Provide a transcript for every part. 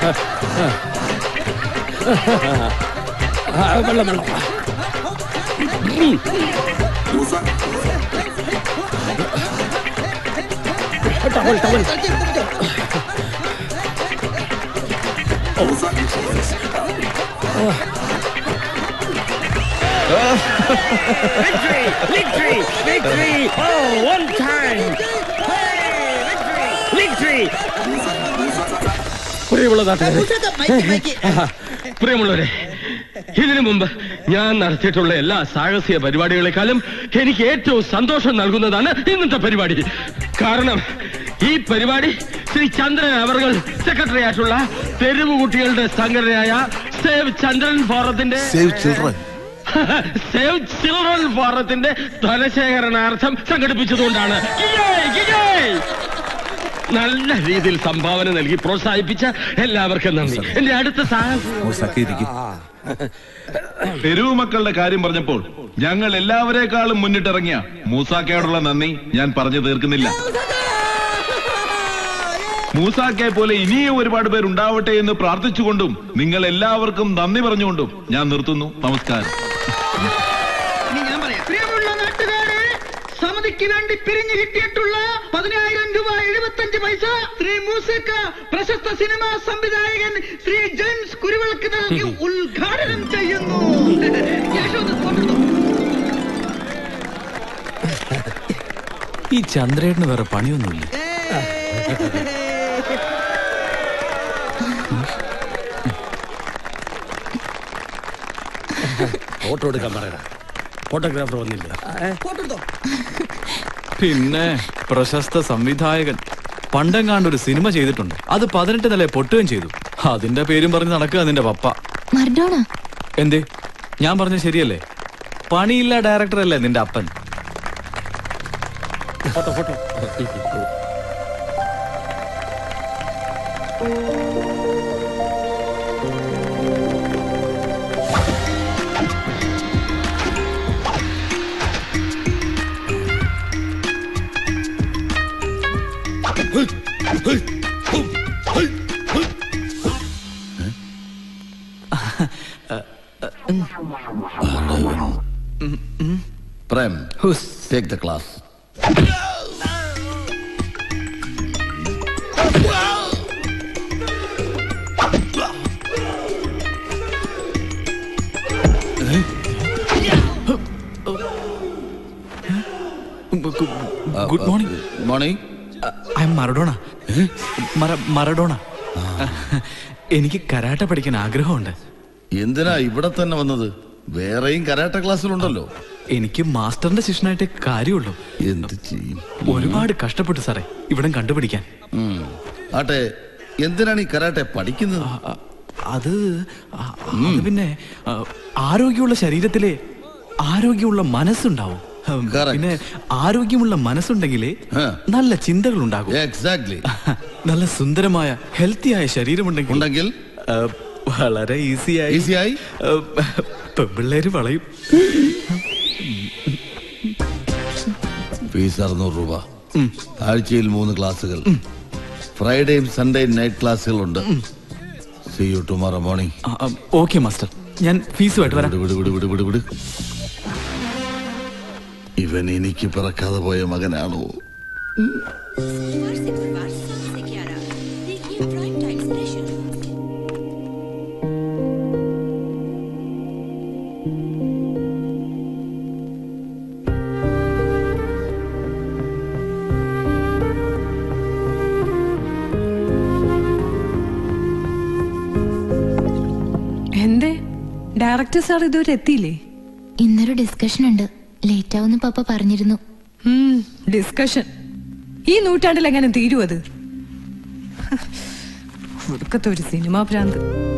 ആ, വെള്ളം വെള്ളം ഉം. Towel towel Victory! Victory! Victory! Oh, one time! Hey, victory! Victory! പ്രിയമുള്ള നാട്ടുകാരെ പ്രിയമുള്ളവരെ ഇതിനു മുമ്പ് ഞാൻ നടത്തിയിട്ടുള്ള എല്ലാ സാഹസിക പരിപാടികളെക്കാളും എനിക്ക് ഏറ്റവും സന്തോഷം നൽകുന്നതാണ് ഇന്നത്തെ പരിപാടി കാരണം ഈ പരിപാടി ശ്രീ ചന്ദ്രൻ അവർകൾ സെക്രട്ടറി ആയിട്ടുള്ള തെരുവ് കുട്ടികളുടെ സംഘടനയായ സേവ് ചന്ദ്രൻ ഫോറത്തിന്റെ സേവ് ചിൽഡ്രൻ സേവ് ചിൽഡ്രൻ ഫോറത്തിന്റെ ധനശേഖരണാർത്ഥം സംഘടിപ്പിച്ചതുകൊണ്ടാണ് കിജയ്, കിജയ്! നല്ല രീതിയിൽ സംഭാവന നൽകി പ്രോത്സാഹിപ്പിച്ച എല്ലാവർക്കും നന്ദി എന്റെ അടുത്ത സാഹസം തെരുവ് മക്കളുടെ കാര്യം പറഞ്ഞപ്പോൾ ഞങ്ങൾ എല്ലാവരെക്കാളും മുന്നിട്ടിറങ്ങിയ മൂസാക്കയോടുള്ള നന്ദി ഞാൻ പറഞ്ഞു തീർക്കുന്നില്ല മൂസാക്കയെ പോലെ ഇനിയും ഒരുപാട് പേർ ഉണ്ടാവട്ടെ എന്ന് പ്രാർത്ഥിച്ചുകൊണ്ടും നിങ്ങൾ എല്ലാവർക്കും നന്ദി പറഞ്ഞുകൊണ്ടും ഞാൻ നിർത്തുന്നു നമസ്കാരം ഇനി ഞാൻ പറയാം പ്രിയമുള്ള നാട്ടുകാരെ സമിതിക്ക് വേണ്ടി പിരിഞ്ഞു കിട്ടിയിട്ടുള്ള പതിനായിരം രൂപ എഴുപത്തഞ്ച് പൈസ ശ്രീ മൂസക്ക പ്രശസ്ത സിനിമാ സംവിധായകൻ ശ്രീ ജെയിംസ് കുരുവിളക്ക് നൽകി ഉദ്ഘാടനം ചെയ്യുന്നു ക്യാഷ് ഒന്ന് കൊണ്ടുവന്നോ. ഈ ചന്ദ്രേട്ടന് വേറെ പണിയൊന്നുമില്ല ഫോട്ടോ എടുക്കാൻ പറയടാ ഫോട്ടോഗ്രാഫർ വന്നില്ല ഫോട്ടോ എടുത്തോ പിന്നെ പ്രശസ്ത സംവിധായകൻ പണ്ടെങ്ങാണ്ട് ഒരു സിനിമ ചെയ്തിട്ടുണ്ട് അത് പതിനെട്ട് നില പൊട്ടുകയും ചെയ്തു അതിന്റെ പേരും പറഞ്ഞ് നടക്കുക നിന്റെ പപ്പ മർഡോണ എന്തേ ഞാൻ പറഞ്ഞ ശരിയല്ലേ പണിയില്ല ഡയറക്ടർ അല്ലേ നിന്റെ അപ്പൻ photo photo Prem, take the class. Good morning morning I am Maradona മറ- മറഡോണ എനിക്ക് കരാട്ട പഠിക്കാൻ ആഗ്രഹമുണ്ട് എന്തിനാ ഇവിടെ തന്നെ വന്നത് വേറെയും കരാട്ട ക്ലാസ്സിലുണ്ടല്ലോ എനിക്ക് മാസ്റ്ററിന്റെ ശിഷ്യനായിട്ടേ കാര്യമുള്ളൂ എന്ത് ചെയ്യും ഒരുപാട് കഷ്ടപ്പെട്ടു സാറേ ഇവിടം കണ്ടുപിടിക്കാൻ ഉം. ആട്ടെ എന്തിനാണ് ഈ കരാട്ടെ പഠിക്കുന്നത് അ- അത് അ- അത് പിന്നെ അ, ആരോഗ്യമുള്ള ശരീരത്തിലെ ആരോഗ്യമുള്ള മനസ്സുണ്ടാവും ഉം, Correct. പിന്നെ ആരോഗ്യമുള്ള മനസ്സുണ്ടെങ്കിലേ നല്ല ചിന്തകൾ ഉണ്ടാകും എക്സാക്ട്ലി നല്ല സുന്ദരമായ ഹെൽത്തിയായ ശരീരമുണ്ടെങ്കിൽ ഉണ്ടെങ്കിൽ അ, വളരെ ഈസിയായി ഈസിയായി പെമ്പിള്ളേര് വളയും ഫീസ് അറുന്നൂറ് രൂപ ആഴ്ചയിൽ മൂന്ന് ക്ലാസ്സുകൾ ഫ്രൈഡേയും സൺഡേയും നൈറ്റ് ക്ലാസ്സുകളുണ്ട് see you tomorrow morning okay master ഞാൻ ഫീസുമായിട്ട് വരാം വിട് വിട് വിട് വിട് വിട് ഇവൻ എനിക്ക് പിറക്കാതെ പോയ മകനാണോ എന്തേ ഡയറക്ടർ സാർ ഇതുവരെ എത്തിയില്ലേ ഇന്നൊരു ഡിസ്കഷൻ ഉണ്ട് ലേറ്റ് ആവുന്ന പപ്പ പറഞ്ഞിരുന്നു ഡിസ്കഷൻ ഈ നൂറ്റാണ്ടിൽ എങ്ങനെ തീരും അത് ഒടുക്കത്തെ ഒരു സിനിമാ ഭ്രാന്ത്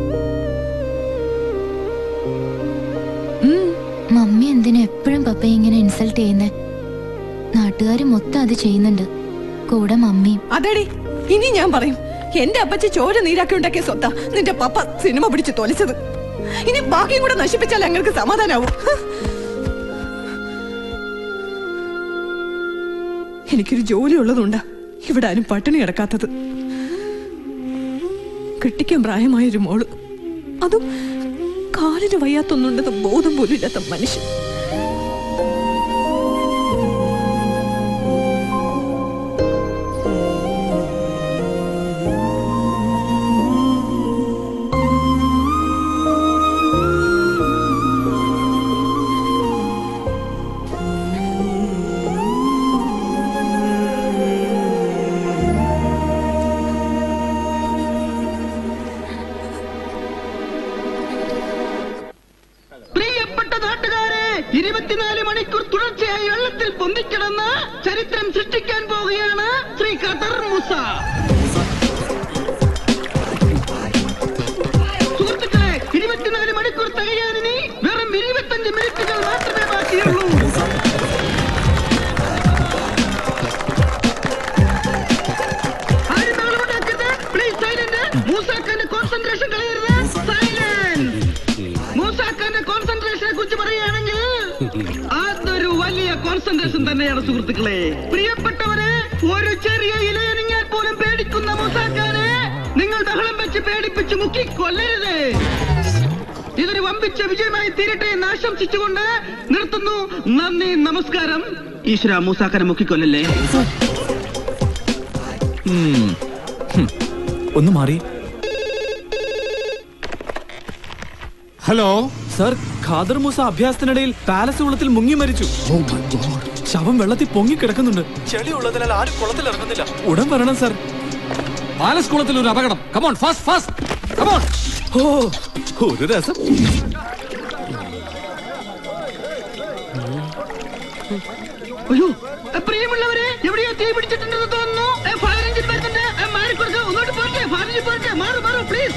മമ്മി എന്തിനാ എപ്പോഴും പപ്പയെ ഇങ്ങനെ ഇൻസൾട്ട് ചെയ്യുന്നേ നാട്ടുകാര് മൊത്തം അത് ചെയ്യുന്നുണ്ട് കൂടെ മമ്മിയും അതെടി ഇനി ഞാൻ പറയും എന്റെ അപ്പച്ചി ചോര നീരാക്കി ഉണ്ടാക്കിയ സ്വത്താ നിന്റെ പപ്പ സിനിമ പിടിച്ച് തൊലിച്ചത് ഇനി ബാക്കിയും കൂടെ നശിപ്പിച്ചാൽ ഞങ്ങൾക്ക് സമാധാനാവും എനിക്കൊരു ജോലി ഉള്ളതുകൊണ്ടാ ഇവിടെ ആരും പട്ടിണി കിടക്കാത്തത് കെട്ടിക്കാൻ പ്രായമായൊരു മോള് അതും കാലിന് വയ്യാത്തൊന്നുണ്ടെന്ന് ബോധം പോലും ഇല്ലാത്ത മനുഷ്യൻ പ്രിയപ്പെട്ട നാട്ടുകാരെ ഇരുപത്തിനാല് മണിക്കൂർ തുടർച്ചയായി വെള്ളത്തിൽ പൊന്തിക്കിടന്ന് ചരിത്രം സൃഷ്ടിക്കാൻ പോവുകയാണ് ശ്രീ ഖദർ മൂസ സുഹൃത്തുക്കളെ ഇരുപത്തിനാല് മണിക്കൂർ തികയാനിനി വെറും ഇരുപത്തഞ്ച് മിനിറ്റുകൾ മാത്രമേ ബാക്കിയുള്ളൂ ആരും ബഹളമുണ്ടാക്കരുത്. Please silent. മൂസാക്കാന്റെ കോൺസെൻട്രേഷൻ കളയരുത് സൈലന്റ് മൂസാക്കാന്റെ കോൺസെൻട്രേഷനെ കുറിച്ച് പറയുകയാണെങ്കിൽ അതൊരു വലിയ കോൺസെൻട്രേഷൻ തന്നെയാണ് സുഹൃത്തുക്കളെ പ്രിയപ്പെട്ടവരെ ഒരു ചെറിയ ഇലയണിഞ്ഞാൽ പോലും പേടിക്കുന്ന മൂസാക്കാനെ നിങ്ങൾ ബഹളം വെച്ച് പേടിപ്പിച്ച് മുക്കി കൊല്ലരുത് ഇതൊരു വമ്പിച്ച വിജയമായി തീരട്ടെ എന്ന് ആശംസിച്ചുകൊണ്ട് നിർത്തുന്നു നന്ദി നമസ്കാരം ഈശ്വര മൂസാക്കാനെ മുക്കിക്കൊല്ലല്ലേ ഒന്ന് മാറി ഹലോ സർ ഖാദർ മൂസ അഭ്യാസത്തിനിടയിൽ പാലസ് കുളത്തിൽ മുങ്ങി മരിച്ചു ശവം വെള്ളത്തിൽ പൊങ്ങി കിടക്കുന്നുണ്ട് ചെളി ഉള്ളതിനാൽ ആരും കുളത്തിൽ ഇറങ്ങുന്നില്ല ഉടൻ വരണം സർ പാലസ് കുളത്തിൽ ഒരു അപകടം കമോൺ ഫാസ്റ്റ് ഫാസ്റ്റ് കമോൺ ഓ ഒരു രസം അയ്യോ എ, പ്രിയമുള്ളവരെ എവിടെയോ തീ പിടിച്ചിട്ടുണ്ടെന്ന് തോന്നുന്നു എ, ഫയർ എഞ്ചിൻ വരുന്നുണ്ട് എ, മാറിക്കൊടുക്ക ഒന്നോട്ട് പോട്ടെ ഫയർ എഞ്ചിൻ പോട്ടെ മാറു മാറു please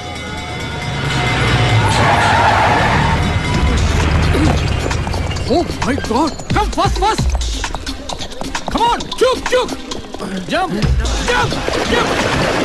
oh my god come fast fast come on ചുക്ക് ചുക്ക് ജംപ് ജംപ് ജംപ്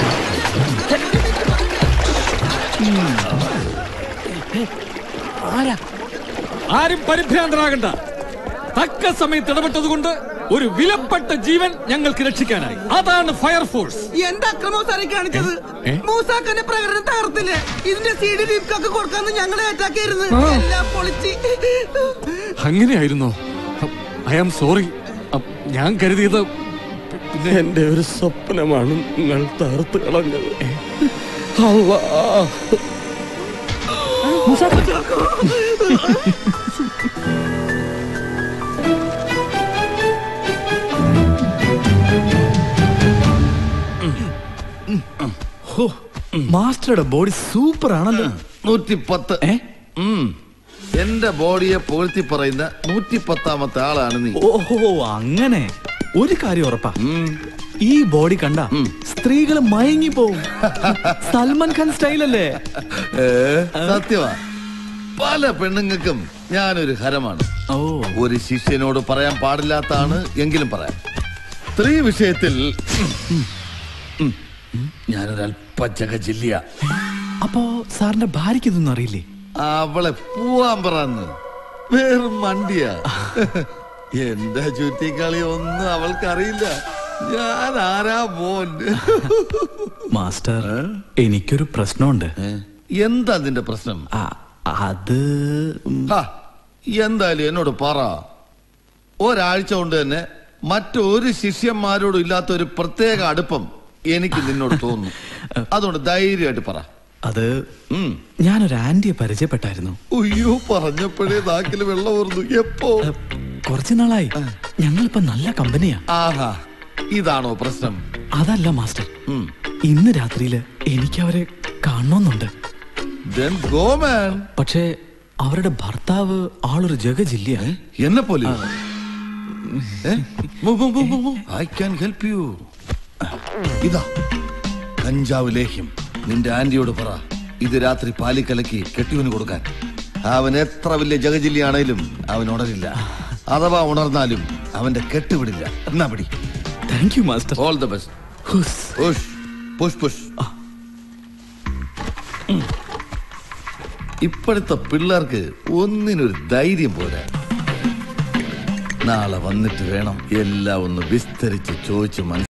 ആരും പരിഭ്രാന്തരാകണ്ട തക്ക സമയത്ത് ഇടപെട്ടതുകൊണ്ട് ഒരു വിലപ്പെട്ട ജീവൻ ഞങ്ങൾക്ക് രക്ഷിക്കാനായി അതാണ് ഫയർഫോഴ്സ് എന്താ അക്രമം സാറേ കാണിച്ചത് ഏ? മൂസാക്കന്റെ പ്രകടനം തകർത്തില്ലേ ഇതിന്റെ സി ഡി ഡീപ്കൊക്കെ കൊടുക്കാന്ന് ഞങ്ങളെ അറ്റാക്കായിരുന്നു എല്ലാം പൊളിച്ച് അങ്ങനെയായിരുന്നോ ഐ ആം സോറി ഞാൻ കരുതിയത് പിന്നെ എന്റെ ഒരു സ്വപ്നമാണ് നിങ്ങൾ തകർത്ത് കളഞ്ഞത് മാസ്റ്ററുടെ ബോഡി സൂപ്പർ ആണല്ലോ നൂറ്റി പത്ത് ഏ? ഉം. എന്റെ ബോഡിയെ പുകഴ്ത്തി പറയുന്ന നൂറ്റി പത്താമത്തെ ആളാണ് നീ ഓഹോ അങ്ങനെ ഒരു കാര്യം ഉറപ്പാ ഉം. ഈ ബോഡി കണ്ട സ്ത്രീകൾ മയങ്ങി പോവും സൽമാൻ ഖാൻ സ്റ്റൈലല്ലേ ഏ, സത്യമാ പല പെണ്ണുങ്ങൾക്കും ഞാനൊരു ഹരമാണ് ഓ ഒരു ശിഷ്യനോട് പറയാൻ പാടില്ലാത്താണ് എങ്കിലും പറയാം സ്ത്രീ വിഷയത്തിൽ ഉം, ഉം, ഞാനൊരല്പ ജഗജില്ലിയ അപ്പോ സാറിന്റെ ഭാര്യയ്ക്ക് ഇതൊന്നും അറിയില്ലേ അവളെ പോവാൻ പറന്ന് വെറും മണ്ടിയ എന്റെ ചുറ്റിക്കളി ഒന്നും അവൾക്കറിയില്ല ഞാൻ ആരാ മോൻ മാസ്റ്റർ എനിക്കൊരു പ്രശ്നമുണ്ട് ഏ? എന്താ നിന്റെ പ്രശ്നം ആ, അത് ഉം, ഹാ, എന്തായാലും എന്നോട് പറ ഒരാഴ്ച കൊണ്ട് തന്നെ മറ്റൊരു ശിഷ്യന്മാരോടും ഇല്ലാത്ത ഒരു പ്രത്യേക അടുപ്പം എനിക്ക് നിന്നോട് തോന്നുന്നു അതുകൊണ്ട് ധൈര്യമായിട്ട് പറ അത് ഉം. ഞാനൊരു ആന്റിയെ പരിചയപ്പെട്ടായിരുന്നു അയ്യോ പറഞ്ഞപ്പോഴേ നാക്കിൽ വെള്ളം ഓർന്നു എപ്പോ ഏ, കുറച്ചു നാളായി ഞങ്ങളിപ്പോ നല്ല കമ്പനിയാ ആഹാ ഇതാണോ പ്രശ്നം അതല്ല മാസ്റ്റർ ഉം. ഇന്ന് രാത്രിയില് എനിക്ക് അവരെ കാണണമെന്നുണ്ട് Then go, man. പക്ഷേ അവരുടെ ഭർത്താവ് ആളൊരു ജഗജില്ല എന്നെ പോലെ ഐ ക്യാൻ ഹെൽപ്പ് യു ഇതാ കഞ്ചാവ് ലേഹ്യം നിന്റെ ആന്റിയോട് പറ ഇത് രാത്രി പാലിക്കലക്കി കെട്ടിവന് കൊടുക്കാൻ അവൻ എത്ര വലിയ ജഗജില്ലിയാണേലും അവൻ ഉണരില്ല അഥവാ ഉണർന്നാലും അവന്റെ കെട്ടുവിടില്ല എന്നാ പിടി thank you master all the best ഹുസ്. പുഷ് പുഷ് പുഷ് ഇപ്പോഴത്തെ പിള്ളേർക്ക് ഒന്നിനൊരു ധൈര്യം പോരാ നാളെ വന്നിട്ട് വേണം എല്ലാം ഒന്ന് വിസ്തരിച്ച് ചോദിച്ച് മനസ്സിലാക്കി